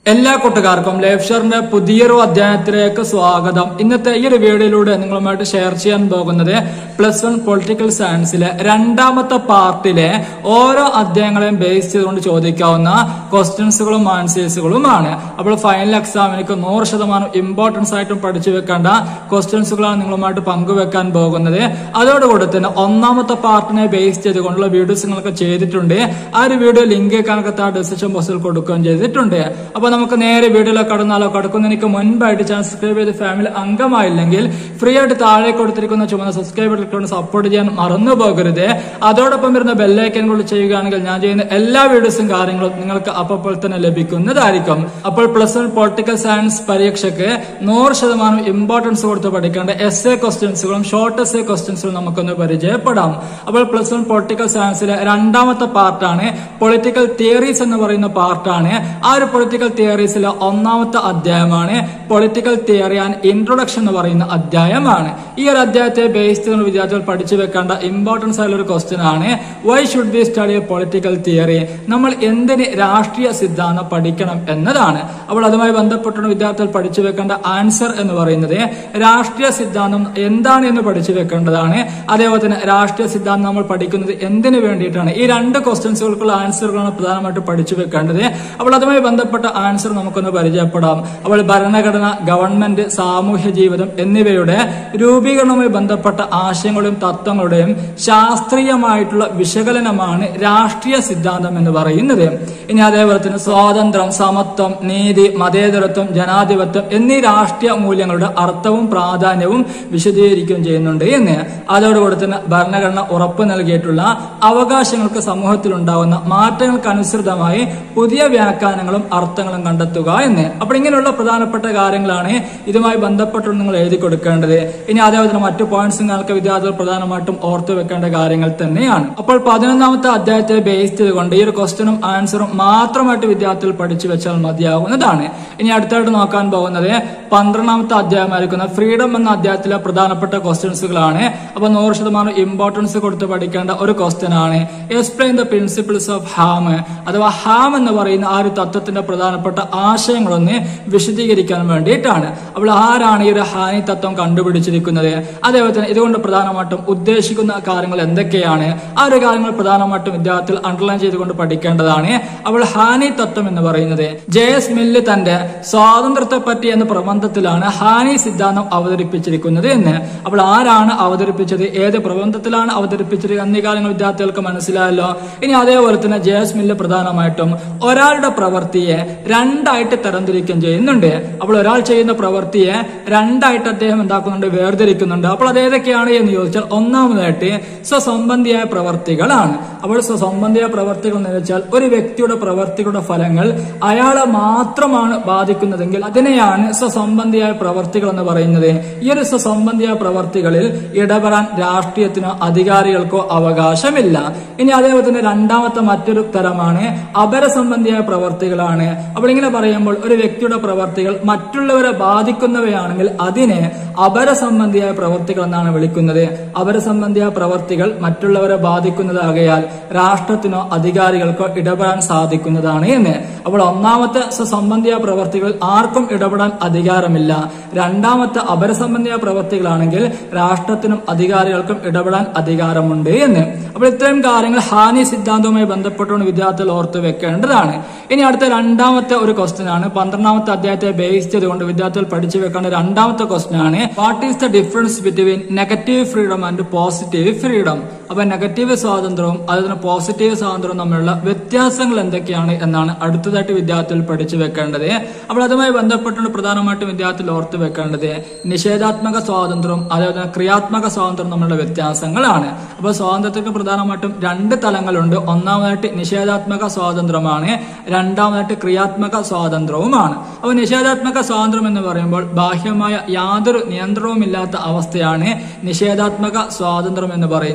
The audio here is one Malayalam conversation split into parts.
എല്ലാ കൂട്ടുകാർക്കും ലൈഫ് ഷെയറിന്റെ പുതിയൊരു അധ്യായത്തിലേക്ക് സ്വാഗതം ഇന്നത്തെ ഈ ഒരു വീഡിയോയിലൂടെ നിങ്ങളുമായിട്ട് ഷെയർ ചെയ്യാൻ പോകുന്നത് പ്ലസ് വൺ പൊളിറ്റിക്കൽ സയൻസിലെ രണ്ടാമത്തെ പാർട്ടിലെ ഓരോ അധ്യായങ്ങളെയും ബേസ് ചെയ്തുകൊണ്ട് ചോദിക്കാവുന്ന ക്വസ്റ്റ്യൻസുകളും ആൻസേഴ്സുകളുമാണ് അപ്പോൾ ഫൈനൽ എക്സാമിനൊക്കെ നൂറ് ശതമാനം ഇമ്പോർട്ടൻസ് ആയിട്ടും പഠിച്ചു വെക്കേണ്ട ക്വസ്റ്റ്യൻസുകളാണ് നിങ്ങളുമായിട്ട് പങ്കുവെക്കാൻ പോകുന്നത് അതോടുകൂടി തന്നെ ഒന്നാമത്തെ പാർട്ടിനെ ബേസ് ചെയ്തുകൊണ്ടുള്ള വീഡിയോസ് നിങ്ങൾക്ക് ചെയ്തിട്ടുണ്ട് ആ ഒരു വീഡിയോ ലിങ്ക് കാണൊക്കെ താഴെ ഡിസ്ക്രിപ്ഷൻ ബോക്സിൽ കൊടുക്കുകയും ചെയ്തിട്ടുണ്ട് അപ്പൊ നമുക്ക് നേരെ വീഡിയോയിലേക്ക് കടന്നാലോ കടക്കുന്നതിന് മുൻപായിട്ട് ചാനൽ സബ്സ്ക്രൈബ് ചെയ്ത് ഫാമിലി അംഗമായില്ലെങ്കിൽ ഫ്രീ ആയിട്ട് താഴെ കൊടുത്തിരിക്കുന്ന ചുമന്ന സബ്സ്ക്രൈബ് ബട്ടൺ സപ്പോർട്ട് ചെയ്യാൻ മറന്നു പോകരുത് അതോടൊപ്പം വരുന്ന ബെല്ലൈക്കൻ കൂടി ചെയ്യുകയാണെങ്കിൽ ഞാൻ ചെയ്യുന്ന എല്ലാ വീഡിയോസും കാര്യങ്ങളും നിങ്ങൾക്ക് അപ്പോൾ തന്നെ ലഭിക്കുന്നതായിരിക്കും അപ്പോൾ പ്ലസ് വൺ പൊളിറ്റിക്കൽ സയൻസ് പരീക്ഷയ്ക്ക് നൂറ് ശതമാനം ഇമ്പോർട്ടൻസ് കൊടുത്ത് പഠിക്കേണ്ട എസ് എ ക്വസ്റ്റ്യൻസുകളും ഷോർട്ട് എസ് എ ക്വസ്റ്റ്യൻസുകളും നമുക്കൊന്ന് പരിചയപ്പെടാം അപ്പോൾ പ്ലസ് വൺ പൊളിറ്റിക്കൽ സയൻസിലെ രണ്ടാമത്തെ പാർട്ടാണ് പൊളിറ്റിക്കൽ തിയറീസ് എന്ന് പറയുന്ന പാർട്ടാണ് ആ ഒരു പൊളിറ്റിക്കൽ തിയറീസിലെ ഒന്നാമത്തെ അധ്യായമാണ് പൊളിറ്റിക്കൽ തിയറി ആൻഡ് ഇൻട്രൊഡക്ഷൻ എന്ന് പറയുന്ന അധ്യായമാണ് ഈ ഒരു അധ്യായത്തെ ബേസ് ചെയ്തുകൊണ്ട് വിദ്യാർത്ഥികൾ പഠിച്ചു വെക്കേണ്ട ഇമ്പോർട്ടൻസ് ആയുള്ള ഒരു ക്വസ്റ്റ്യൻ ആണ് why should be study political theory നമ്മൾ എന്തിന് രാഷ്ട്രീയ സിദ്ധാന്തം പഠിക്കണം എന്നതാണ് അപ്പോൾ അതുമായി ബന്ധപ്പെട്ടുള്ള വിദ്യാർത്ഥികൾ പഠിച്ചു വെക്കേണ്ട ആൻസർ എന്ന് പറയുന്നത് രാഷ്ട്രീയ സിദ്ധാന്തം എന്താണ് എന്ന് പഠിച്ചു വെക്കേണ്ടതാണ് അതേപോലെ തന്നെ രാഷ്ട്രീയ സിദ്ധാന്തം നമ്മൾ പഠിക്കുന്നത് എന്തിനു വേണ്ടിയിട്ടാണ് ഈ രണ്ട് ക്വസ്റ്റ്യൻസുകൾക്കുള്ള ആൻസറുകളാണ് പ്രധാനമായിട്ട് പഠിച്ചു വെക്കേണ്ടത് അപ്പോൾ അതുമായി ബന്ധപ്പെട്ട ആൻസർ നമുക്കൊന്ന് പരിചയപ്പെടാം അപ്പോൾ ഭരണഘടന ഗവൺമെന്റ് സാമൂഹ്യ ജീവിതം എന്നിവയുടെ രൂപീകരണവുമായി ബന്ധപ്പെട്ട ആശയങ്ങളുടെയും തത്വങ്ങളുടെയും ശാസ്ത്രീയമായിട്ടുള്ള വിശകലനമാണ് രാഷ്ട്രീയ സിദ്ധാന്തം എന്ന് പറയുന്നത് ഇനി അതേപോലെ തന്നെ സ്വാതന്ത്ര്യം സമത്വം നീതി മതേതരത്വം ജനാധിപത്യം എന്നീ രാഷ്ട്രീയ മൂല്യങ്ങളുടെ അർത്ഥവും പ്രാധാന്യവും വിശദീകരിക്കുകയും ചെയ്യുന്നുണ്ട് എന്ന് അതോടുകൂടി തന്നെ ഭരണഘടന ഉറപ്പു നൽകിയിട്ടുള്ള അവകാശങ്ങൾക്ക് സമൂഹത്തിൽ ഉണ്ടാകുന്ന മാറ്റങ്ങൾക്കനുസൃതമായി പുതിയ വ്യാഖ്യാനങ്ങളും അർത്ഥങ്ങളും കണ്ടെത്തുക എന്ന് അപ്പോൾ ഇങ്ങനെയുള്ള പ്രധാനപ്പെട്ട കാര്യങ്ങളാണ് ഇതുമായി ബന്ധപ്പെട്ട് നിങ്ങൾ എഴുതി കൊടുക്കേണ്ടത് ഇനി അതേപോലെ തന്നെ മറ്റു പോയിന്റ്സും നിങ്ങൾക്ക് വിദ്യാർത്ഥികൾ പ്രധാനമായിട്ടും ഓർത്തു വെക്കേണ്ട കാര്യങ്ങൾ തന്നെയാണ് അപ്പോൾ പതിനൊന്നാമത്തെ അധ്യായത്തെ ബേസ് ചെയ്തുകൊണ്ട് ഈ ഒരു ക്വസ്റ്റ്യനും ആൻസറും മാത്രമായിട്ട് വിദ്യാർത്ഥികൾ പഠിച്ചു വെച്ചാൽ മതിയാവുന്നതാണ് ഇനി അടുത്തായിട്ട് നോക്കാൻ പോകുന്നത് പന്ത്രണ്ടാമത്തെ അധ്യായമായിരിക്കുന്ന ഫ്രീഡം എന്ന അധ്യായത്തിലെ പ്രധാനപ്പെട്ട ക്വസ്റ്റ്യൻസുകളാണ് അപ്പൊ നൂറ് ശതമാനം ഇമ്പോർട്ടൻസ് കൊടുത്ത് പഠിക്കേണ്ട ഒരു ക്വസ്റ്റ്യൻ ആണ് explain the principles of harm അഥവാ ഹാം എന്ന് പറയുന്ന ആ ഒരു തത്വത്തിന്റെ പ്രധാനപ്പെട്ട ആശയങ്ങളൊന്ന് വിശദീകരിക്കാൻ വേണ്ടിയിട്ടാണ് അപ്പോൾ ആരാണ് ഈ ഒരു ഹാനി തത്വം കണ്ടുപിടിച്ചിരിക്കുന്നത് അതേപോലെ തന്നെ ഇതുകൊണ്ട് പ്രധാനമായിട്ടും ഉദ്ദേശിക്കുന്ന കാര്യങ്ങൾ എന്തൊക്കെയാണ് ആ ഒരു കാര്യങ്ങൾ പ്രധാനമായിട്ടും വിദ്യാർത്ഥികൾ അണ്ടർലൈൻ ചെയ്തുകൊണ്ട് പഠിക്കേണ്ടതാണ് അപ്പോൾ ഹാനി തത്വം എന്ന് പറയുന്നത് ജെ എസ് മില്ല് തന്റെ സ്വാതന്ത്ര്യത്തെ പറ്റി എന്ന പ്രബന്ധത്തിലാണ് ഹാനി സിദ്ധാന്തം അവതരിപ്പിച്ചിരിക്കുന്നത് എന്ന് അപ്പോൾ ആരാണ് അവതരിപ്പിച്ചത് ഏത് പ്രബന്ധത്തിലാണ് അവതരിപ്പിച്ചത് എന്നീ കാര്യങ്ങൾ വിദ്യാർത്ഥികൾക്ക് മനസ്സിലായല്ലോ ഇനി അതേപോലെ തന്നെ ജെ എസ് മില്ല് പ്രധാനമായിട്ടും ഒരാളുടെ പ്രവൃത്തിയെ രണ്ടായിട്ട് തരംതിരിക്കുകയും ചെയ്യുന്നുണ്ട് അപ്പോൾ ഒരാൾ ചെയ്യുന്ന പ്രവൃത്തിയെ രണ്ടായിട്ട് അദ്ദേഹം എന്താക്കുന്നുണ്ട് വേർതിരിക്കുന്നുണ്ട് അപ്പോൾ അത് ഏതൊക്കെയാണ് എന്ന് ചോദിച്ചാൽ ഒന്നാമതായിട്ട് സ്വസംബന്ധിയായ പ്രവർത്തികളാണ് അപ്പോൾ സ്വസംബന്ധിയായ പ്രവർത്തികൾ എന്ന് വെച്ചാൽ ഒരു വ്യക്തിയുടെ പ്രവർത്തികളുടെ ഫലങ്ങൾ അയാളെ മാത്രമാണ് ബാധിക്കുന്നതെങ്കിൽ അതിനെയാണ് സ്വസംബന്ധിയായ പ്രവർത്തികൾ എന്ന് പറയുന്നത് ഈ ഒരു സ്വസംബന്ധിയായ പ്രവർത്തികളിൽ ഇടപെടാൻ രാഷ്ട്രീയത്തിനോ അധികാരികൾക്കോ അവകാശമില്ല ഇനി അതേപോലെ തന്നെ രണ്ടാമത്തെ മറ്റൊരു തരമാണ് അപരസംബന്ധിയായ പ്രവർത്തികളാണ് അപ്പോൾ ഇങ്ങനെ പറയുമ്പോൾ ഒരു വ്യക്തിയുടെ പ്രവർത്തികൾ മറ്റുള്ളവരെ ബാധിക്കുന്നവയാണെങ്കിൽ അതിനെ അപരസംബന്ധിയായ പ്രവർത്തികൾ എന്നാണ് വിളിക്കുന്നത് അപരസംബന്ധിയായ പ്രവർത്തികൾ മറ്റുള്ളവരെ ബാധിക്കുന്നതാകയാൽ രാഷ്ട്രത്തിനോ അധികാരികൾക്കോ ഇടപെടാൻ സാധിക്കുന്നതാണ് എന്ന് അപ്പോൾ ഒന്നാമത്തെ സ്വസംബന്ധിയായ പ്രവർത്തികളിൽ ആർക്കും ഇടപെടാൻ അധികാരമില്ല രണ്ടാമത്തെ അപരസംബന്ധിയായ പ്രവർത്തികളാണെങ്കിൽ രാഷ്ട്രത്തിനും അധികാരികൾക്കും ഇടപെടാൻ അധികാരമുണ്ട് എന്ന് അപ്പോൾ ഇത്രയും കാര്യങ്ങൾ ഹാനി സിദ്ധാന്തവുമായി ബന്ധപ്പെട്ടുകൊണ്ട് വിദ്യാർത്ഥികൾ ഓർത്തു വെക്കേണ്ടതാണ് ഇനി അടുത്ത രണ്ടാമത്തെ ഒരു ക്വസ്റ്റ്യൻ ആണ് പന്ത്രണ്ടാമത്തെ അധ്യായത്തെ ബേസ് ചെയ്തുകൊണ്ട് വിദ്യാർത്ഥികൾ പഠിച്ചു വെക്കേണ്ട രണ്ടാമത്തെ ക്വസ്റ്റ്യൻ ആണ് what is the difference between negative freedom and positive freedom അപ്പൊ നെഗറ്റീവ് സ്വാതന്ത്ര്യവും അതുപോലെ പോസിറ്റീവ് സ്വാതന്ത്ര്യവും തമ്മിലുള്ള വ്യത്യാസങ്ങൾ എന്തൊക്കെയാണ് എന്നാണ് അടുത്തതായിട്ട് വിദ്യാർത്ഥികൾ പഠിച്ചു വെക്കേണ്ടത് അപ്പോൾ അതുമായി ബന്ധപ്പെട്ടുകൊണ്ട് പ്രധാനമായിട്ടും വിദ്യാർത്ഥികൾ ഓർത്ത് വെക്കേണ്ടത് നിഷേധാത്മക സ്വാതന്ത്ര്യവും അതേപോലെ തന്നെ ക്രിയാത്മക സ്വാതന്ത്ര്യം തമ്മിലുള്ള വ്യത്യാസങ്ങളാണ് അപ്പോൾ സ്വാതന്ത്ര്യത്തിന് പ്രധാനമായിട്ടും രണ്ട് തലങ്ങളുണ്ട് ഒന്നാമതായിട്ട് നിഷേധാത്മക സ്വാതന്ത്ര്യമാണ് രണ്ടാമതായിട്ട് ക്രിയാത്മക സ്വാതന്ത്ര്യവുമാണ് അപ്പോൾ നിഷേധാത്മക സ്വാതന്ത്ര്യം എന്ന് പറയുമ്പോൾ ബാഹ്യമായ യാതൊരു നിയന്ത്രണവുമില്ലാത്ത അവസ്ഥയാണ് നിഷേധാത്മക സ്വാതന്ത്ര്യം എന്ന് പറയുന്നത്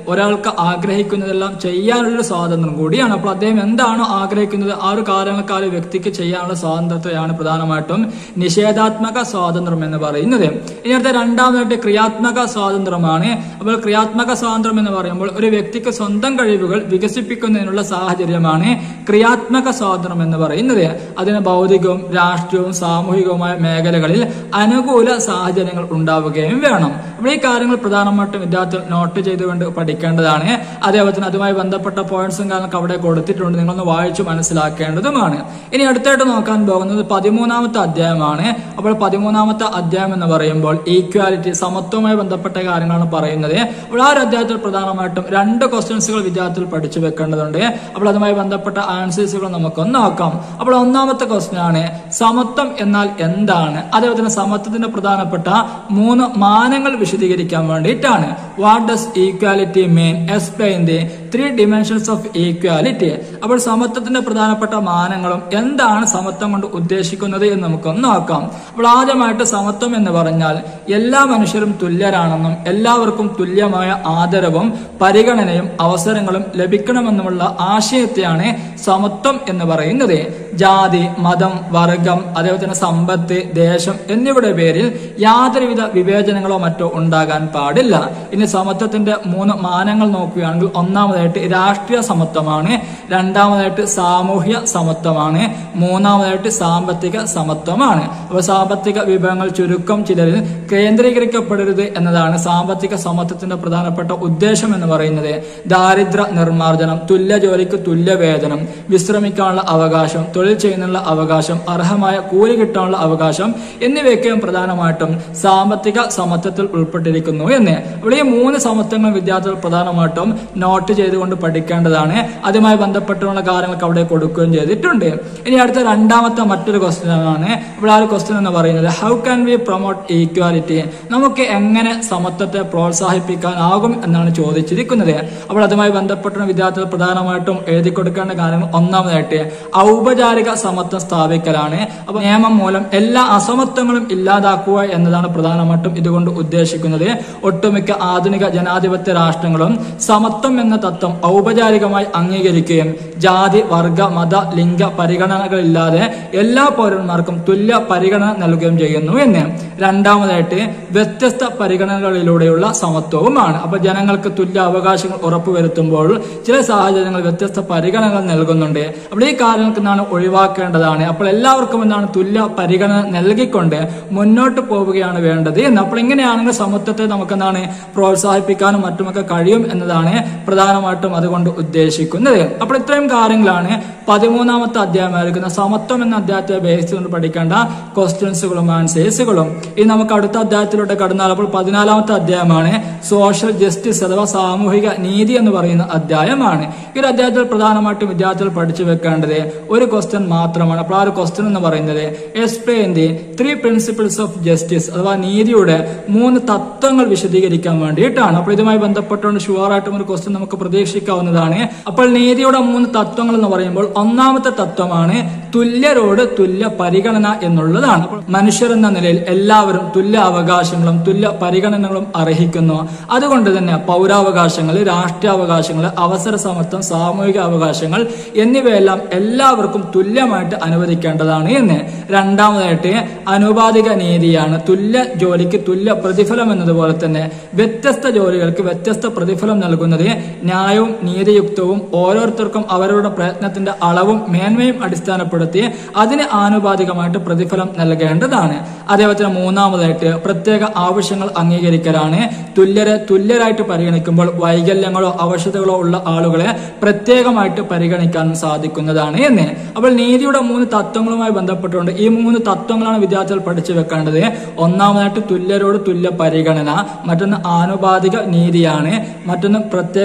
ഒരാൾക്ക് ആഗ്രഹിക്കുന്നതെല്ലാം ചെയ്യാനുള്ള സ്വാതന്ത്ര്യം കൂടിയാണ് അപ്പോൾ അദ്ദേഹം എന്താണോ ആഗ്രഹിക്കുന്നത് ആ ഒരു കാര്യങ്ങൾക്ക് ആ ഒരു വ്യക്തിക്ക് ചെയ്യാനുള്ള സ്വാതന്ത്ര്യത്തെയാണ് പ്രധാനമായിട്ടും നിഷേധാത്മക സ്വാതന്ത്ര്യം എന്ന് പറയുന്നത് ഇനി അടുത്ത രണ്ടാമതായിട്ട് ക്രിയാത്മക സ്വാതന്ത്ര്യമാണ് അപ്പോൾ ക്രിയാത്മക സ്വാതന്ത്ര്യം എന്ന് പറയുമ്പോൾ ഒരു വ്യക്തിക്ക് സ്വന്തം കഴിവുകൾ വികസിപ്പിക്കുന്നതിനുള്ള സാഹചര്യമാണ് ക്രിയാത്മക സ്വാതന്ത്ര്യം എന്ന് പറയുന്നത് അതിന് ഭൗതികവും രാഷ്ട്രീയവും സാമൂഹികവുമായ മേഖലകളിൽ അനുകൂല സാഹചര്യങ്ങൾ ഉണ്ടാവുകയും വേണം അപ്പോൾ ഈ കാര്യങ്ങൾ പ്രധാനമായിട്ടും വിദ്യാർത്ഥികൾ നോട്ട് ചെയ്തുകൊണ്ട് പഠിക്കേണ്ടതാണ് അതേപോലെ തന്നെ അതുമായി ബന്ധപ്പെട്ട പോയിന്റ്സും കാര്യങ്ങളൊക്കെ അവിടെ കൊടുത്തിട്ടുണ്ട് നിങ്ങളൊന്ന് വായിച്ചു മനസ്സിലാക്കേണ്ടതുമാണ് ഇനി അടുത്തായിട്ട് നോക്കാൻ പോകുന്നത് പതിമൂന്നാമത്തെ അധ്യായമാണ് അപ്പോൾ പതിമൂന്നാമത്തെ അധ്യായം എന്ന് പറയുമ്പോൾ ഈക്വാലിറ്റി സമത്വവുമായി ബന്ധപ്പെട്ട കാര്യങ്ങളാണ് പറയുന്നത് അപ്പോൾ ആ ഒരു അധ്യായത്തിൽ പ്രധാനമായിട്ടും രണ്ട് ക്വസ്റ്റ്യൻസുകൾ വിദ്യാർത്ഥികൾ പഠിച്ചു വെക്കേണ്ടതുണ്ട് അപ്പോൾ അതുമായി ബന്ധപ്പെട്ട ആൻസേഴ്സുകൾ നമുക്കൊന്ന് നോക്കാം അപ്പോൾ ഒന്നാമത്തെ ക്വസ്റ്റ്യൻ ആണ് സമത്വം എന്നാൽ എന്താണ് അതേപോലെ തന്നെ സമത്വത്തിന്റെ പ്രധാനപ്പെട്ട മൂന്ന് മാനങ്ങൾ വിശദീകരിക്കാൻ വേണ്ടിയിട്ടാണ് what does equality mean explain the three dimensions of equality അപ്പോൾ സമത്വത്തിന്റെ പ്രധാനപ്പെട്ട മാനങ്ങളും എന്താണ് സമത്വം കൊണ്ട് ഉദ്ദേശിക്കുന്നത് എന്ന് നമുക്കൊന്ന് നോക്കാം അപ്പോൾ ആദ്യമായിട്ട് സമത്വം എന്ന് പറഞ്ഞാൽ എല്ലാ മനുഷ്യരും തുല്യരാണെന്നും എല്ലാവർക്കും തുല്യമായ ആദരവും പരിഗണനയും അവസരങ്ങളും ലഭിക്കണമെന്നുമുള്ള ആശയത്തെയാണ് സമത്വം എന്ന് പറയുന്നത് ജാതി മതം വർഗം അതേപോലെ തന്നെ സമ്പത്ത് ദേശം എന്നിവയുടെ പേരിൽ യാതൊരുവിധ വിവേചനങ്ങളോ മറ്റോ ഉണ്ടാകാൻ പാടില്ല ഇനി സമത്വത്തിന്റെ മൂന്ന് മാനങ്ങൾ നോക്കുകയാണെങ്കിൽ ഒന്നാമതായിട്ട് രാഷ്ട്രീയ സമത്വമാണ് രണ്ടാമതായിട്ട് സാമൂഹ്യ സമത്വമാണ് മൂന്നാമതായിട്ട് സാമ്പത്തിക സമത്വമാണ് അപ്പോൾ സാമ്പത്തിക വിഭവങ്ങൾ ചുരുക്കം ചിലരിൽ കേന്ദ്രീകരിക്കപ്പെടരുത് എന്നതാണ് സാമ്പത്തിക സമത്വത്തിന്റെ പ്രധാനപ്പെട്ട ഉദ്ദേശം എന്ന് പറയുന്നത് ദാരിദ്ര്യ നിർമ്മാർജ്ജനം തുല്യ ജോലിക്ക് തുല്യ വേതനം വിശ്രമിക്കാനുള്ള അവകാശം തൊഴിൽ ചെയ്യുന്നതിനുള്ള അവകാശം അർഹമായ കൂലി കിട്ടാനുള്ള അവകാശം എന്നിവയൊക്കെയും പ്രധാനമായിട്ടും സാമ്പത്തിക സമത്വത്തിൽ ഉൾപ്പെട്ടിരിക്കുന്നു എന്ന് അപ്പോൾ ഈ മൂന്ന് സമത്വങ്ങൾ വിദ്യാർത്ഥികൾ പ്രധാനമായിട്ടും നോട്ട് ചെയ്തുകൊണ്ട് പഠിക്കേണ്ടതാണ് അതുമായി ബന്ധപ്പെട്ടുള്ള കാര്യങ്ങൾക്ക് അവിടെ കൊടുക്കുകയും ചെയ്തിട്ടുണ്ട് ഇനി അടുത്ത രണ്ടാമത്തെ മറ്റൊരു ക്വസ്റ്റ്യൻ ആണ് ഇവിടെ ആ ഒരു ക്വസ്റ്റ്യൻ എന്ന് പറയുന്നത് how can we promote equality നമുക്ക് എങ്ങനെ സമത്വത്തെ പ്രോത്സാഹിപ്പിക്കാനാകും എന്നാണ് ചോദിച്ചിരിക്കുന്നത് അപ്പോൾ അതുമായി ബന്ധപ്പെട്ട വിദ്യാർത്ഥികൾ പ്രധാനമായിട്ടും എഴുതി കൊടുക്കേണ്ട കാര്യങ്ങൾ ഒന്നാമതായിട്ട് ഔപചാരിക സമത്വം സ്ഥാപിക്കലാണ് അപ്പൊ നിയമം മൂലം എല്ലാ അസമത്വങ്ങളും ഇല്ലാതാക്കുക എന്നതാണ് പ്രധാനമായിട്ടും ഇതുകൊണ്ട് ഉദ്ദേശിക്കുന്നത് ഒട്ടുമിക്ക ആധുനിക ജനാധിപത്യ രാഷ്ട്രങ്ങളും സമത്വം എന്ന തത്വം ഔപചാരികമായി അംഗീകരിക്കുകയും ജാതി വർഗ മത ലിംഗ പരിഗണനകളില്ലാതെ എല്ലാ പൗരന്മാർക്കും തുല്യ പരിഗണന നൽകുകയും ചെയ്യുന്നു എന്ന് രണ്ടാമതായിട്ട് വ്യത്യസ്ത പരിഗണനകളിലൂടെയുള്ള സമത്വവുമാണ് അപ്പൊ ജനങ്ങൾക്ക് തുല്യ അവകാശങ്ങൾ ഉറപ്പുവരുത്തുമ്പോൾ ചില സാഹചര്യങ്ങൾ വ്യത്യസ്ത പരിഗണനകൾ നൽകുന്നുണ്ട് അപ്പോൾ ഈ കാര്യങ്ങൾക്ക് എന്താണ് ഒഴിവാക്കേണ്ടതാണ് അപ്പോൾ എല്ലാവർക്കും എന്താണ് തുല്യ പരിഗണന നൽകിക്കൊണ്ട് മുന്നോട്ട് പോവുകയാണ് വേണ്ടത് എന്ന് അപ്പോൾ ഇങ്ങനെയാണെങ്കിൽ സമത്വത്തെ നമുക്ക് എന്താണ് പ്രോത്സാഹിപ്പിക്കാനും മറ്റുമൊക്കെ കഴിയും എന്നതാണ് പ്രധാനമായിട്ടും അതുകൊണ്ട് ഉദ്ദേശിക്കുന്നത് അപ്പോൾ ഇത്രയും കാര്യങ്ങളാണ് പതിമൂന്നാമത്തെ അധ്യായമായിരിക്കുന്ന സമത്വം എന്ന അധ്യായത്തെ ബേസ് കൊണ്ട് പഠിക്കേണ്ട ക്വസ്റ്റ്യൻസുകളും ആൻസേഴ്സുകളും ഇനി നമുക്ക് അടുത്ത അധ്യായത്തിലൂടെ കടന്നാൽ അപ്പോൾ പതിനാലാമത്തെ അധ്യായമാണ് സോഷ്യൽ ജസ്റ്റിസ് അഥവാ സാമൂഹിക നീതി എന്ന് പറയുന്ന അധ്യായമാണ് ഈ ഒരു അധ്യായത്തിൽ പ്രധാനമായിട്ടും വിദ്യാർത്ഥികൾ പഠിച്ചു വെക്കേണ്ടത് ഒരു ക്വസ്റ്റ്യൻ മാത്രമാണ് അപ്പോൾ ആ ഒരു ക്വസ്റ്റ്യൻ എന്ന് പറയുന്നത് explain the three principles of justice അഥവാ നീതിയുടെ മൂന്ന് തത്വങ്ങൾ വിശദീകരിക്കാൻ വേണ്ടിയിട്ടാണ് അപ്പോൾ ഇതുമായി ബന്ധപ്പെട്ടുകൊണ്ട് ഷുവറായിട്ടും ഒരു ക്വസ്റ്റ്യൻ നമുക്ക് പ്രതീക്ഷിക്കാവുന്നതാണ് അപ്പോൾ നീതിയുടെ മൂന്ന് തത്വങ്ങൾ എന്ന് പറയുമ്പോൾ ഒന്നാമത്തെ തത്വമാണ് തുല്യരോട് തുല്യ പരിഗണന എന്നുള്ളതാണ് അപ്പോൾ മനുഷ്യർ എന്ന നിലയിൽ എല്ലാവരും തുല്യ അവകാശങ്ങളും തുല്യ പരിഗണനകളും അർഹിക്കുന്നു അതുകൊണ്ട് തന്നെ പൗരാവകാശങ്ങൾ രാഷ്ട്രീയാവകാശങ്ങൾ അവസര സമത്വം സാമൂഹിക അവകാശങ്ങൾ എന്നിവയെല്ലാം എല്ലാവർക്കും തുല്യമായിട്ട് അനുവദിക്കേണ്ടതാണ് എന്ന് രണ്ടാമതായിട്ട് അനുപാതിക നീതിയാണ് തുല്യ ജോലിക്ക് തുല്യ പ്രതിഫലം എന്നതുപോലെ തന്നെ വ്യത്യസ്ത ജോലികൾക്ക് വ്യത്യസ്ത പ്രതിഫലം നൽകുന്നത് ന്യായവും നീതിയുക്തവും ഓരോരുത്തർക്കും അവരുടെ പ്രയത്നത്തിന്റെ അളവും മേന്മയും അടിസ്ഥാനപ്പെടുത്തി അതിന് ആനുപാതികമായിട്ട് പ്രതിഫലം നൽകേണ്ടതാണ് അതേപോലെ തന്നെ മൂന്നാമതായിട്ട് പ്രത്യേക ആവശ്യങ്ങൾ അംഗീകരിക്കലാണ് തുല്യരെ തുല്യരായിട്ട് പരിഗണിക്കുമ്പോൾ വൈകല്യങ്ങളോ അവശതകളോ ഉള്ള ആളുകളെ പ്രത്യേകമായിട്ട് പരിഗണിക്കാൻ സാധിക്കുന്നതാണ് എന്ന് അപ്പോൾ നീതിയുടെ മൂന്ന് തത്വങ്ങളുമായി ബന്ധപ്പെട്ടുകൊണ്ട് ഈ മൂന്ന് തത്വങ്ങളാണ് വിദ്യാർത്ഥികൾ പഠിച്ചു വെക്കേണ്ടത് ഒന്നാമതായിട്ട് തുല്യരോട് തുല്യ പരിഗണന മറ്റൊന്ന് ആനുപാതിക നീതിയാണ് മറ്റൊന്ന് പ്രത്യേക അവകാശ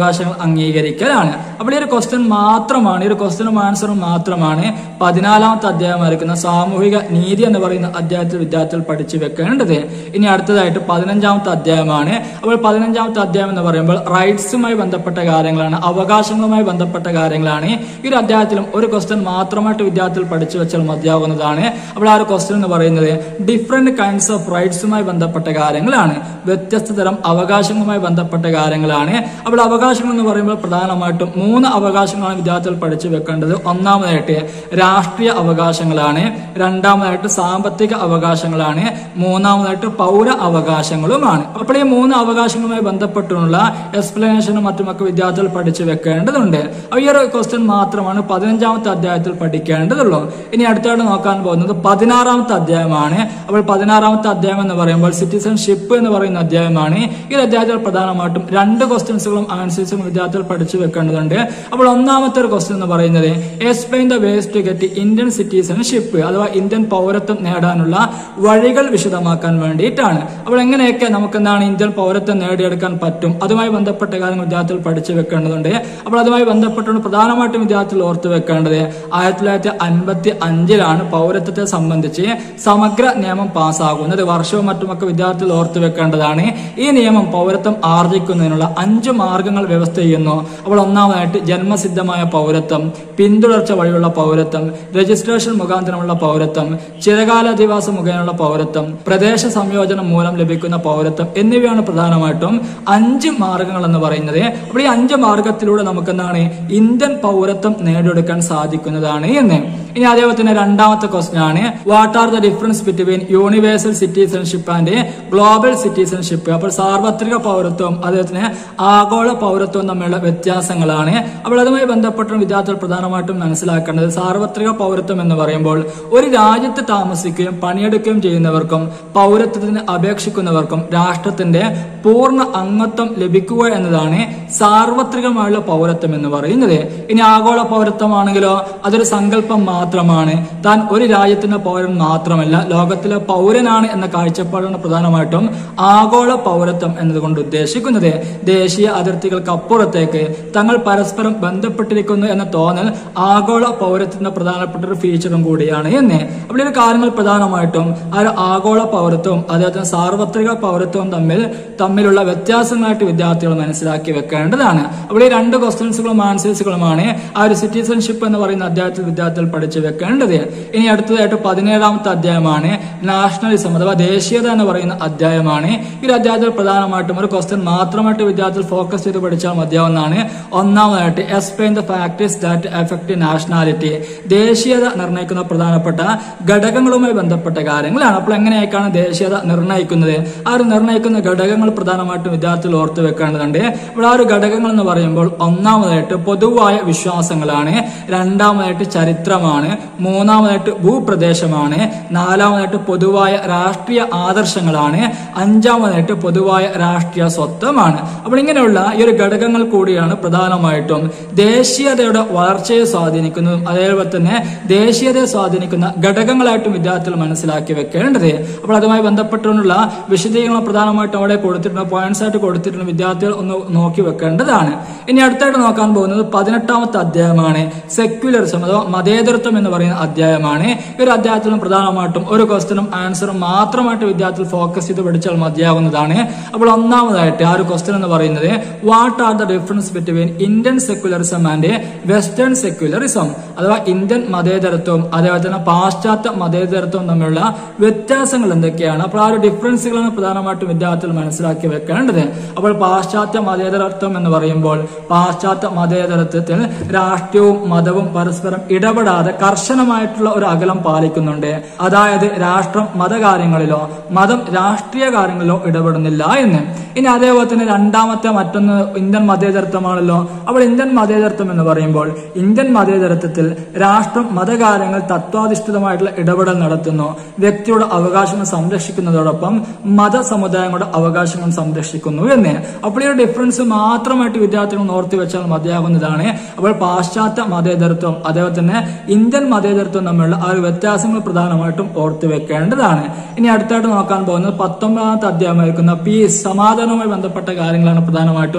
അവകാശങ്ങൾ അംഗീകരിക്കലാണ് അപ്പോൾ ഈ ഒരു ക്വസ്റ്റ്യൻ മാത്രമാണ് ഈ ഒരു ക്വസ്റ്റ്യനും ആൻസറും മാത്രമാണ് പതിനാലാമത്തെ അധ്യായമായിരിക്കുന്ന സാമൂഹിക നീതി എന്ന് പറയുന്ന അധ്യായത്തിൽ വിദ്യാർത്ഥികൾ പഠിച്ചു വെക്കേണ്ടത് ഇനി അടുത്തതായിട്ട് പതിനഞ്ചാമത്തെ അധ്യായമാണ് അപ്പോൾ പതിനഞ്ചാമത്തെ അധ്യായം എന്ന് പറയുമ്പോൾ റൈറ്റ്സുമായി ബന്ധപ്പെട്ട കാര്യങ്ങളാണ് അവകാശങ്ങളുമായി ബന്ധപ്പെട്ട കാര്യങ്ങളാണ് ഈ ഒരു അധ്യായത്തിലും ഒരു ക്വസ്റ്റ്യൻ മാത്രമായിട്ട് വിദ്യാർത്ഥികൾ പഠിച്ചു വെച്ചാൽ മതിയാകുന്നതാണ് അപ്പോൾ ആ ഒരു ക്വസ്റ്റ്യൻ എന്ന് പറയുന്നത് ഡിഫറെന്റ് കൈൻഡ്സ് ഓഫ് റൈറ്റ്സുമായി ബന്ധപ്പെട്ട കാര്യങ്ങളാണ് വ്യത്യസ്ത തരം അവകാശങ്ങളുമായി ബന്ധപ്പെട്ട കാര്യങ്ങളാണ് അപ്പോൾ അവകാശങ്ങൾ എന്ന് പറയുമ്പോൾ പ്രധാനമായിട്ടും മൂന്ന് അവകാശങ്ങളാണ് വിദ്യാർത്ഥികൾ പഠിച്ചു വെക്കേണ്ടത് ഒന്നാമതായിട്ട് രാഷ്ട്രീയ അവകാശങ്ങളാണ് രണ്ടാമതായിട്ട് സാമ്പത്തിക അവകാശങ്ങളാണ് മൂന്നാമതായിട്ട് പൗര അവകാശങ്ങളുമാണ് അപ്പോൾ ഈ മൂന്ന് അവകാശങ്ങളുമായി ബന്ധപ്പെട്ടുള്ള എക്സ്പ്ലനേഷനും മറ്റുമൊക്കെ വിദ്യാർത്ഥികൾ പഠിച്ചു വെക്കേണ്ടതുണ്ട് അപ്പോൾ ഈ ഒരു ക്വസ്റ്റ്യൻ മാത്രമാണ് പതിനഞ്ചാമത്തെ അധ്യായത്തിൽ പഠിക്കേണ്ടതുള്ളൂ ഇനി അടുത്തായിട്ട് നോക്കാൻ പോകുന്നത് പതിനാറാമത്തെ അധ്യായമാണ് അപ്പോൾ പതിനാറാമത്തെ അധ്യായം എന്ന് പറയുമ്പോൾ സിറ്റിസൺഷിപ്പ് എന്ന് പറയുന്ന അധ്യായമാണ് ഈ ഒരു അധ്യായത്തിൽ പ്രധാനമായിട്ടും രണ്ട് ക്വസ്റ്റ്യൻസുകളും ആൻസേഴ്സും വിദ്യാർത്ഥികൾ പഠിച്ചു വെക്കേണ്ടതുണ്ട് അപ്പോൾ ഒന്നാമത്തെ ഒരു ക്വസ്റ്റ്യൻ എന്ന് പറയുന്നത് explain the ways to get Indian citizenship അഥവാ ഇന്ത്യൻ പൗരത്വം നേടാനുള്ള വഴികൾ വിശദമാക്കാൻ വേണ്ടിയിട്ടാണ് അപ്പോൾ എങ്ങനെയൊക്കെ നമുക്ക് എന്താണ് ഇന്ത്യൻ പൗരത്വം നേടിയെടുക്കാൻ പറ്റും അതുമായി ബന്ധപ്പെട്ട കാര്യങ്ങൾ വിദ്യാർത്ഥികൾ പഠിച്ചു വെക്കേണ്ടതുണ്ട് അപ്പോൾ അതുമായി ബന്ധപ്പെട്ടുകൊണ്ട് പ്രധാനമായിട്ടും വിദ്യാർത്ഥികൾ ഓർത്തു വെക്കേണ്ടത് ആയിരത്തി തൊള്ളായിരത്തി അൻപത്തി അഞ്ചിലാണ് പൗരത്വത്തെ സംബന്ധിച്ച് സമഗ്ര നിയമം പാസ്സാകുന്നത് വർഷവും മറ്റുമൊക്കെ വിദ്യാർത്ഥികൾ ഓർത്തു വെക്കേണ്ടതാണ് ഈ നിയമം പൗരത്വം ആർജിക്കുന്നതിനുള്ള അഞ്ച് മാർഗങ്ങൾ വ്യവസ്ഥ ചെയ്യുന്നു അപ്പോൾ ഒന്നാമതായിട്ട് ജന്മസിദ്ധമായ പൗരത്വം പിന്തുടർച്ച വഴിയുള്ള പൗരത്വം രജിസ്ട്രേഷൻ മുഖാന്തരമുള്ള പൗരത്വം ചിരകാലാധിവാസം മുഖേനയുള്ള പൗരത്വം പ്രദേശ സംയോജനം മൂലം ലഭിക്കുന്ന പൗരത്വം എന്നിവയാണ് പ്രധാനമായിട്ടും അഞ്ച് മാർഗങ്ങൾ എന്ന് പറയുന്നത് അപ്പോൾ ഈ അഞ്ച് മാർഗത്തിലൂടെ നമുക്ക് എന്താണ് ഇന്ത്യൻ പൗരത്വം നേടിയെടുക്കാൻ സാധിക്കുന്നതാണ് എന്ന് ഇനി അതേപോലെ തന്നെ രണ്ടാമത്തെ ക്വസ്റ്റ്യൻ ആണ് what are the difference between universal citizenship and global citizenship അപ്പോൾ സാർവത്രിക പൗരത്വം അതേപോലെ തന്നെ ആഗോള പൗരത്വം തമ്മിലുള്ള വ്യത്യാസങ്ങളാണ് അപ്പോൾ അതുമായി ബന്ധപ്പെട്ട വിദ്യാർത്ഥികൾ പ്രധാനമായിട്ടും മനസ്സിലാക്കേണ്ടത് സാർവത്രിക പൗരത്വം എന്ന് പറയുമ്പോൾ ഒരു രാജ്യത്ത് താമസിക്കുകയും പണിയെടുക്കുകയും ചെയ്യുന്നവർക്കും പൗരത്വത്തിന് അപേക്ഷിക്കുന്നവർക്കും രാഷ്ട്രത്തിന്റെ പൂർണ്ണ അംഗത്വം ലഭിക്കുക എന്നതാണ് സാർവത്രികമായുള്ള പൗരത്വം എന്ന് പറയുന്നത് ഇനി ആഗോള പൗരത്വമാണെങ്കിലോ അതൊരു സങ്കല്പം മാത്രമാണ് താൻ ഒരു രാജ്യത്തിന്റെ പൗരൻ മാത്രമല്ല ലോകത്തിലെ പൗരനാണ് എന്ന കാഴ്ചപ്പാടാണ് പ്രധാനമായിട്ടും ആഗോള പൗരത്വം എന്നതുകൊണ്ട് ഉദ്ദേശിക്കുന്നത് ദേശീയ അതിർത്തികൾക്ക് അപ്പുറത്തേക്ക് തങ്ങൾ പരസ്പരം ബന്ധപ്പെട്ടിരിക്കുന്നു എന്ന തോന്നൽ ആഗോള പൗരത്വത്തിന്റെ പ്രധാനപ്പെട്ട ഒരു ഫീച്ചറും കൂടിയാണ് എന്ന് അപ്പോൾ ഈ കാര്യങ്ങൾ പ്രധാനമായിട്ടും ആ ഒരു ആഗോള പൗരത്വവും അതേപോലെ സാർവത്രിക പൗരത്വവും തമ്മിൽ തമ്മിലുള്ള വ്യത്യാസങ്ങളായിട്ട് വിദ്യാർത്ഥികൾ മനസ്സിലാക്കി വെക്കേണ്ടതാണ് അപ്പോൾ ഈ രണ്ട് ക്വസ്റ്റ്യൻസുകളും ആൻസേഴ്സുകളുമാണ് ആ ഒരു സിറ്റിസൺഷിപ്പ് എന്ന് പറയുന്ന അധ്യായത്തിൽ വിദ്യാർത്ഥികൾ പഠിച്ചു വെക്കേണ്ടത് ഇനി അടുത്തതായിട്ട് പതിനേഴാമത്തെ അധ്യായമാണ് നാഷണലിസം അഥവാ ദേശീയത എന്ന് പറയുന്ന അധ്യായമാണ് ഈ ഒരു അധ്യായത്തിൽ പ്രധാനമായിട്ടും ഒരു ക്വസ്റ്റ്യൻ മാത്രമായിട്ട് വിദ്യാർത്ഥികൾ ഫോക്കസ് ചെയ്ത് പഠിച്ചാൽ മതിയാവുന്നതാണ് ഒന്നാമതായിട്ട് explain the factors that affect nationality ദേശീയത നിർണ്ണയിക്കുന്ന പ്രധാനപ്പെട്ട ഘടകങ്ങളുമായി ബന്ധപ്പെട്ട കാര്യങ്ങളാണ് അപ്പോൾ എങ്ങനെയൊക്കെയാണ് ദേശീയത നിർണ്ണയിക്കുന്നത് ആ ഒരു നിർണ്ണയിക്കുന്ന ഘടകങ്ങൾ പ്രധാനമായിട്ടും വിദ്യാർത്ഥികൾ ഓർത്തു വെക്കേണ്ടതുണ്ട് അപ്പോൾ ആ ഒരു ഘടകങ്ങൾ എന്ന് പറയുമ്പോൾ ഒന്നാമതായിട്ട് പൊതുവായ വിശ്വാസങ്ങളാണ് രണ്ടാമതായിട്ട് ചരിത്രമാണ് മൂന്നാമതായിട്ട് ഭൂപ്രദേശമാണ് നാലാമതായിട്ട് പൊതുവായ രാഷ്ട്രീയ ആദർശങ്ങളാണ് അഞ്ചാമതായിട്ട് പൊതുവായ രാഷ്ട്രീയ സ്വത്വമാണ് അപ്പോൾ ഇങ്ങനെയുള്ള ഈ ഒരു ഘടകങ്ങൾ കൂടിയാണ് പ്രധാനമായിട്ടും ദേശീയതയുടെ വളർച്ചയെ സ്വാധീനിക്കുന്നതും അതേപോലെ തന്നെ ദേശീയതയെ സ്വാധീനിക്കുന്ന ഘടകങ്ങളായിട്ടും വിദ്യാർത്ഥികൾ മനസ്സിലാക്കി വെക്കേണ്ടത് അപ്പോൾ അതുമായി ബന്ധപ്പെട്ടുകൊണ്ടുള്ള വിശദീകരണം പ്രധാനമായിട്ടും അവിടെ കൊടുത്തിട്ടുണ്ട് പോയിന്റ്സ് ആയിട്ട് കൊടുത്തിട്ടുണ്ട് വിദ്യാർത്ഥികൾ ഒന്ന് നോക്കി വെക്കേണ്ടതാണ് ഇനി അടുത്തായിട്ട് നോക്കാൻ പോകുന്നത് പതിനെട്ടാമത്തെ അധ്യായമാണ് സെക്യുലറിസം അഥവാ മതേതരത്വം എന്ന് പറയുന്ന അധ്യായമാണ് ഈ ഒരു അധ്യായത്തിലും പ്രധാനമായിട്ടും ഒരു ക്വസ്റ്റനും ആൻസറും മാത്രമായിട്ട് വിദ്യാർത്ഥികൾ ഫോക്കസ് ചെയ്ത് പഠിച്ചാൽ മതിയാകുന്നതാണ് അപ്പോൾ ഒന്നാമതായിട്ട് ആ ഒരു ക്വസ്റ്റൻ എന്ന് പറയുന്നത് what are the difference between Indian secularism and western secularism അഥവാ ഇന്ത്യൻ മതേതരത്വവും അതേപോലെ തന്നെ പാശ്ചാത്യ മതേതരത്വവും തമ്മിലുള്ള വ്യത്യാസങ്ങൾ എന്തൊക്കെയാണ് അപ്പോൾ ആ ഒരു ഡിഫറൻസുകളാണ് പ്രധാനമായിട്ടും വിദ്യാർത്ഥികൾ മനസ്സിലാക്കി വെക്കേണ്ടത് അപ്പോൾ പാശ്ചാത്യ മതേതരത്വം എന്ന് പറയുമ്പോൾ പാശ്ചാത്യ മതേതരത്വത്തിൽ രാഷ്ട്രീയവും മതവും പരസ്പരം ഇടപെടാതെ കർശനമായിട്ടുള്ള ഒരു അകലം പാലിക്കുന്നുണ്ട് അതായത് രാഷ്ട്രം മതകാര്യങ്ങളിലോ മതം രാഷ്ട്രീയ കാര്യങ്ങളിലോ ഇടപെടുന്നില്ല എന്ന് ഇനി അതേപോലെ തന്നെ രണ്ടാമത്തെ മറ്റൊന്ന് ഇന്ത്യൻ മതേതരത്വമാണല്ലോ അപ്പോൾ ഇന്ത്യൻ മതേതരത്വം എന്ന് പറയുമ്പോൾ ഇന്ത്യൻ മതേതരത്വത്തിൽ രാഷ്ട്രം മതകാര്യങ്ങൾ തത്വാധിഷ്ഠിതമായിട്ടുള്ള ഇടപെടൽ നടത്തുന്നു വ്യക്തിയുടെ അവകാശങ്ങൾ സംരക്ഷിക്കുന്നതോടൊപ്പം മതസമുദായങ്ങളുടെ അവകാശങ്ങൾ സംരക്ഷിക്കുന്നു എന്ന് അപ്പോൾ ഈ ഒരു ഡിഫറൻസ് മാത്രമായിട്ട് വിദ്യാർത്ഥികൾ ഓർത്തി വെച്ചാൽ മതിയാകുന്നതാണ് അപ്പോൾ പാശ്ചാത്യ മതേതരത്വം അതേപോലെ തന്നെ ഇന്ത്യൻ മതേതരത്വം തമ്മിലുള്ള ആ ഒരു വ്യത്യാസങ്ങൾ പ്രധാനമായിട്ടും ഓർത്തു വെക്കേണ്ടതാണ് ഇനി അടുത്തായിട്ട് നോക്കാൻ പോകുന്നത് പത്തൊമ്പതാമത്തെ അധ്യായമായിരിക്കുന്ന പീസ് സമാധാനവുമായി ബന്ധപ്പെട്ട കാര്യങ്ങളാണ് പ്രധാനമായിട്ടും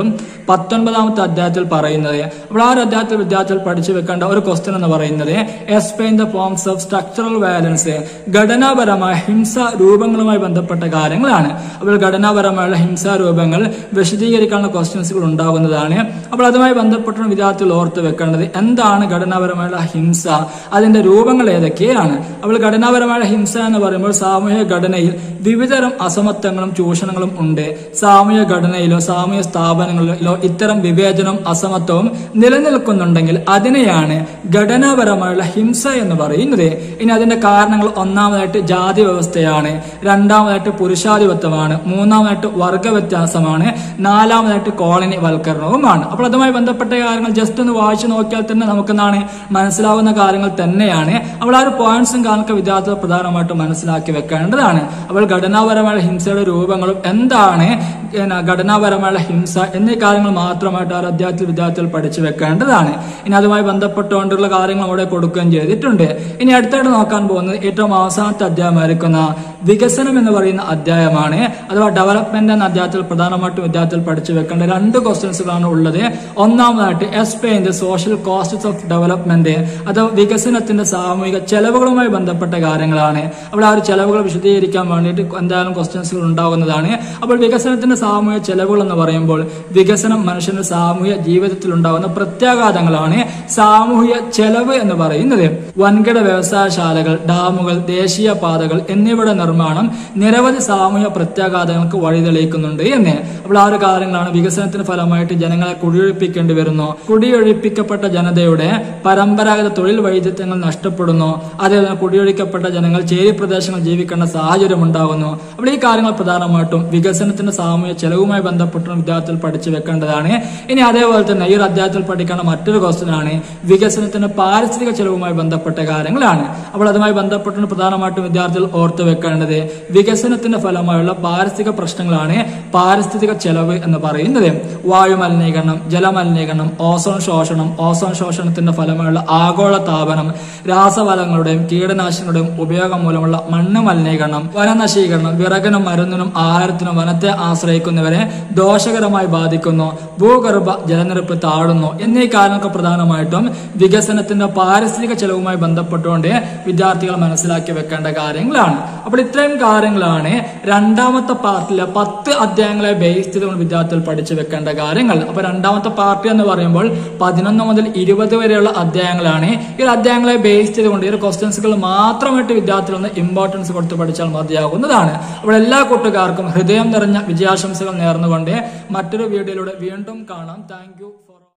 പത്തൊൻപതാമത്തെ അധ്യായത്തിൽ പറയുന്നത് അപ്പോൾ ആ ഒരു അധ്യായത്തിൽ വിദ്യാർത്ഥികൾ പഠിച്ചു വെക്കേണ്ട ഒരു ക്വസ്റ്റ്യൻ എന്ന് പറയുന്നത് explain the forms of structural violence ഘടനാപരമായ ഹിംസ രൂപങ്ങളുമായി ബന്ധപ്പെട്ട കാര്യങ്ങളാണ് അപ്പോൾ ഘടനാപരമായുള്ള ഹിംസാ രൂപങ്ങൾ വിശദീകരിക്കാനുള്ള ക്വസ്റ്റ്യൻസുകൾ ഉണ്ടാകുന്നതാണ് അപ്പോൾ അതുമായി ബന്ധപ്പെട്ട വിദ്യാർത്ഥികൾ ഓർത്ത് വെക്കേണ്ടത് എന്താണ് ഘടനാപരമായുള്ള ഹിംസ അതിന്റെ രൂപങ്ങൾ ഏതൊക്കെയാണ് അപ്പോൾ ഘടനാപരമായ ഹിംസ എന്ന് പറയുമ്പോൾ സാമൂഹിക ഘടനയിൽ വിവിധതരം അസമത്വങ്ങളും ചൂഷണങ്ങളും ഉണ്ട് സാമൂഹിക ഘടനയിലോ സാമൂഹിക സ്ഥാപനങ്ങളിലോ ഇത്തരം വിവേചനവും അസമത്വവും നിലനിൽക്കുന്നുണ്ടെങ്കിൽ അതിനെയാണ് ഘടനാപരമായുള്ള ഹിംസ എന്ന് പറയുന്നത് ഇനി അതിന്റെ കാരണങ്ങൾ ഒന്നാമതായിട്ട് ജാതി വ്യവസ്ഥയാണ് രണ്ടാമതായിട്ട് പുരുഷാധിപത്യമാണ് മൂന്നാമതായിട്ട് വർഗ വ്യത്യാസമാണ് നാലാമതായിട്ട് കോളനി വൽക്കരണവുമാണ് അപ്പോൾ അതുമായി ബന്ധപ്പെട്ട കാര്യങ്ങൾ ജസ്റ്റ് ഒന്ന് വായിച്ചു നോക്കിയാൽ തന്നെ നമുക്കെന്താണ് മനസ്സിലാവുന്ന കാര്യങ്ങൾ തന്നെയാണ് അപ്പോൾ ആ ഒരു പോയിന്റ്സും കാര്യങ്ങളൊക്കെ വിദ്യാർത്ഥികൾ പ്രധാനമായിട്ടും മനസ്സിലാക്കി വെക്കേണ്ടതാണ് അപ്പോൾ ഘടനാപരമായ ഹിംസയുടെ രൂപങ്ങളും എന്താണ് പിന്നെ ഘടനാപരമായ ഹിംസ എന്നീ കാര്യങ്ങൾ മാത്രമായിട്ട് ആ ഒരു അധ്യായത്തിൽ വിദ്യാർത്ഥികൾ പഠിച്ചു വെക്കേണ്ടതാണ് ഇനി അതുമായി ബന്ധപ്പെട്ടുകൊണ്ടുള്ള കാര്യങ്ങൾ അവിടെ കൊടുക്കുകയും ചെയ്തിട്ടുണ്ട് ഇനി അടുത്തായിട്ട് നോക്കാൻ പോകുന്നത് ഏറ്റവും അവസാനത്തെ അധ്യായമായിരിക്കുന്ന വികസനം എന്ന് പറയുന്ന അധ്യായമാണ് അഥവാ ഡെവലപ്മെന്റ് എന്ന അധ്യായത്തിൽ പ്രധാനമായിട്ടും വിദ്യാർത്ഥികൾ പഠിച്ചു വെക്കേണ്ട രണ്ട് ക്വസ്റ്റ്യൻസുകളാണ് ഉള്ളത് ഒന്നാമതായിട്ട് explain the social costs of development അഥവാ വികസനത്തിന്റെ സാമൂഹിക ചെലവുകളുമായി ബന്ധപ്പെട്ട കാര്യങ്ങളാണ് അപ്പോൾ ആ ഒരു ചെലവുകൾ വിശദീകരിക്കാൻ വേണ്ടിയിട്ട് എന്തായാലും ക്വസ്റ്റ്യൻസുകൾ ഉണ്ടാകുന്നതാണ് അപ്പോൾ വികസനത്തിന്റെ സാമൂഹിക ചെലവുകൾ എന്ന് പറയുമ്പോൾ വികസനം മനുഷ്യന്റെ സാമൂഹിക ജീവിതത്തിൽ ഉണ്ടാകുന്ന പ്രത്യാഘാതങ്ങളാണ് സാമൂഹിക ചെലവ് എന്ന് പറയുന്നത് വൻകിട വ്യവസായശാലകൾ ഡാമുകൾ ദേശീയ പാതകൾ എന്നിവയുടെ നിർമ്മാണം നിരവധി സാമൂഹിക പ്രത്യാഘാതങ്ങൾക്ക് വഴിതെളിയിക്കുന്നുണ്ട് എന്ന് അപ്പോൾ ആ ഒരു കാര്യങ്ങളാണ് വികസനത്തിന് ഫലമായിട്ട് ജനങ്ങളെ കുടിയൊഴിപ്പിക്കേണ്ടി വരുന്നു കുടിയൊഴിപ്പിക്കപ്പെട്ട ജനതയുടെ പരമ്പരാഗത തൊഴിൽ വൈദ്യത്വങ്ങൾ നഷ്ടപ്പെടുന്നു അതേപോലെ കുടിയൊഴിക്കപ്പെട്ട ജനങ്ങൾ ചേരി പ്രദേശങ്ങൾ ജീവിക്കേണ്ട സാഹചര്യം ഉണ്ടാകുന്നു അപ്പോൾ ഈ കാര്യങ്ങൾ പ്രധാനമായിട്ടും വികസനത്തിന്റെ സാമൂഹിക ചെലവുമായി ബന്ധപ്പെട്ട വിദ്യാർത്ഥികൾ പഠിച്ചു വെക്കേണ്ടതാണ് ഇനി അതേപോലെ തന്നെ ഈ ഒരു അധ്യായത്തിൽ പഠിക്കേണ്ട മറ്റൊരു ക്വസ്റ്റ്യൻ ആണ് വികസനത്തിന്റെ പാരിസ്ഥിതിക ചെലവുമായി ബന്ധപ്പെട്ട കാര്യങ്ങളാണ് അപ്പോൾ അതുമായി ബന്ധപ്പെട്ട് പ്രധാനമായിട്ടും വിദ്യാർത്ഥികൾ ഓർത്തു വെക്കേണ്ടത് വികസനത്തിന്റെ ഫലമായുള്ള പാരിസ്ഥിതിക പ്രശ്നങ്ങളാണ് പാരിസ്ഥിതിക ചെലവ് എന്ന് പറയുന്നത് വായു മലിനീകരണം ജലമലിനീകരണം ഓസോൺ ശോഷണം ഓസോൺ ശോഷണത്തിന്റെ ഫലമായുള്ള ആഗോള താപനം രാസവളങ്ങളുടെയും കീടനാശിനികളുടെയും ഉപയോഗം മൂലമുള്ള മണ്ണ് മലിനീകരണം വനനശീകരണം വിറകിനും മരുന്നിനും ആഹാരത്തിനും വനത്തെ ആശ്രയിക്കുന്നവരെ ദോഷകരമായി ബാധിക്കുന്നു ഭൂഗർഭ ജലനിരപ്പ് താഴുന്നു എന്നീ കാരണങ്ങൾ പ്രധാനമായിട്ടും വികസനത്തിന്റെ പാരിസ്ഥിതിക ചെലവുമായി ബന്ധപ്പെട്ടുകൊണ്ട് വിദ്യാർത്ഥികൾ മനസ്സിലാക്കി വെക്കേണ്ട കാര്യങ്ങളാണ് അപ്പോൾ ഇത്രയും കാര്യങ്ങളാണ് രണ്ടാമത്തെ പാർട്ടിലെ പത്ത് അധ്യായങ്ങളെ ബേസ് ചെയ്തുകൊണ്ട് വിദ്യാർത്ഥികൾ പഠിച്ചു വെക്കേണ്ട കാര്യങ്ങൾ അപ്പൊ രണ്ടാമത്തെ പാർട്ടി എന്ന് പറയുമ്പോൾ പതിനൊന്ന് മുതൽ ഇരുപത് വരെയുള്ള അധ്യായങ്ങളാണ് ഈ ഒരു അധ്യായങ്ങളെ ബേസ് ചെയ്തുകൊണ്ട് ഈ ഒരു ക്വസ്റ്റ്യൻസുകൾ മാത്രമായിട്ട് വിദ്യാർത്ഥികൾ ഒന്ന് ഇമ്പോർട്ടൻസ് കൊടുത്ത് പഠിച്ചാൽ മതിയാകുന്നതാണ് അപ്പോൾ എല്ലാ കൂട്ടുകാർക്കും ഹൃദയം നിറഞ്ഞ വിജയാശംസകൾ നേർന്നുകൊണ്ട് മറ്റൊരു വീഡിയോയിലൂടെ വീണ്ടും കാണാം താങ്ക്